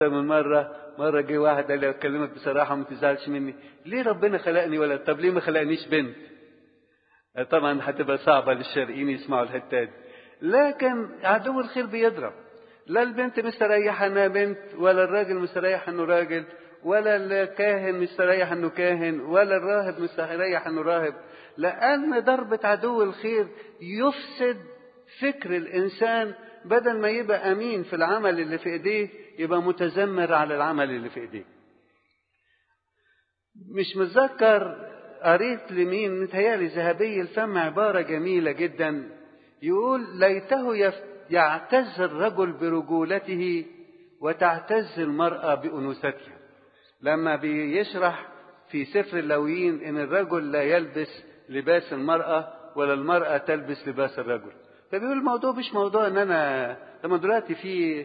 من مرة مرة جه واحد قال لي أكلمك بصراحة وما تزعلش مني ليه ربنا خلقني ولد طب ليه ما خلقنيش بنت طبعا هتبقى صعبة للشرقيين يسمعوا الحتة دي لكن عدو الخير بيضرب لا البنت مستريحة انها بنت ولا الراجل مستريح انه راجل ولا الكاهن مستريح انه كاهن ولا الراهب مستريح انه راهب لان ضربة عدو الخير يفسد فكر الانسان بدل ما يبقى امين في العمل اللي في ايديه يبقى متذمر على العمل اللي في ايديه مش متذكر قريت لمين متهيألي ذهبي الفم عبارة جميلة جدا يقول ليته يعتز الرجل برجولته وتعتز المرأة بأنوثتها لما بيشرح في سفر اللويين ان الرجل لا يلبس لباس المرأة ولا المرأة تلبس لباس الرجل فبيقول الموضوع مش موضوع ان انا لما دلوقتي في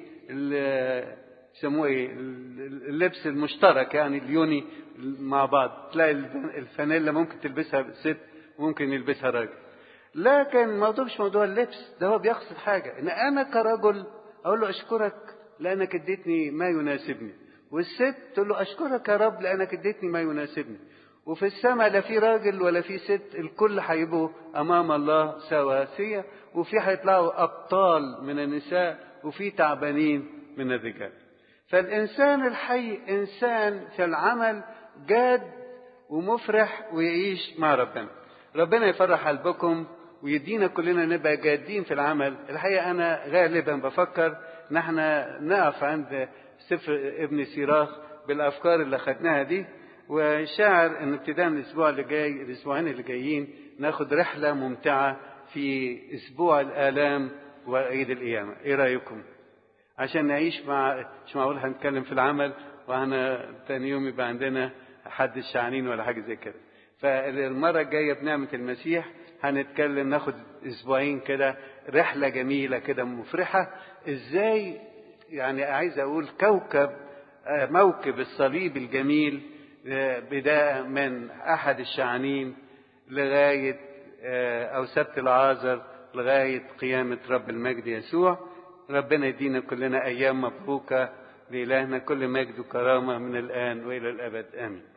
يسموه ايه اللبس المشترك يعني اليوني مع بعض تلاقي الفانيلا ممكن تلبسها ست وممكن يلبسها راجل لكن الموضوع مش موضوع اللبس ده هو بيقصد حاجة ان انا كرجل اقول له اشكرك لانك اديتني ما يناسبني والست تقول له اشكرك يا رب لانك اديتني ما يناسبني وفي السماء لا في راجل ولا في ست الكل هيبقوا امام الله سواسية وفي هيطلعوا ابطال من النساء وفي تعبانين من الرجال فالانسان الحي انسان في العمل جاد ومفرح ويعيش مع ربنا ربنا يفرح قلبكم ويدينا كلنا نبقى جادين في العمل الحقيقة أنا غالبا بفكر ان احنا نقف عند سفر ابن سيراخ بالأفكار اللي خدناها دي وشاعر ان ابتداء من الأسبوع اللي جاي الأسبوعين اللي جايين ناخد رحلة ممتعة في أسبوع الآلام وعيد القيامة إيه رأيكم؟ عشان نعيش مع مش معقول هنتكلم في العمل واحنا تاني يوم يبقى عندنا حد الشعنين ولا حاجة زي كده فالمرة الجاية بنعمة المسيح هنتكلم ناخد اسبوعين كده رحلة جميلة كده مفرحة ازاي يعني عايز اقول كوكب موكب الصليب الجميل بداية من احد الشعنين لغاية او سبت العازر لغاية قيامة رب المجد يسوع ربنا يدينا كلنا ايام مبروكة لإلهنا كل مجد وكرامة من الآن وإلى الأبد آمين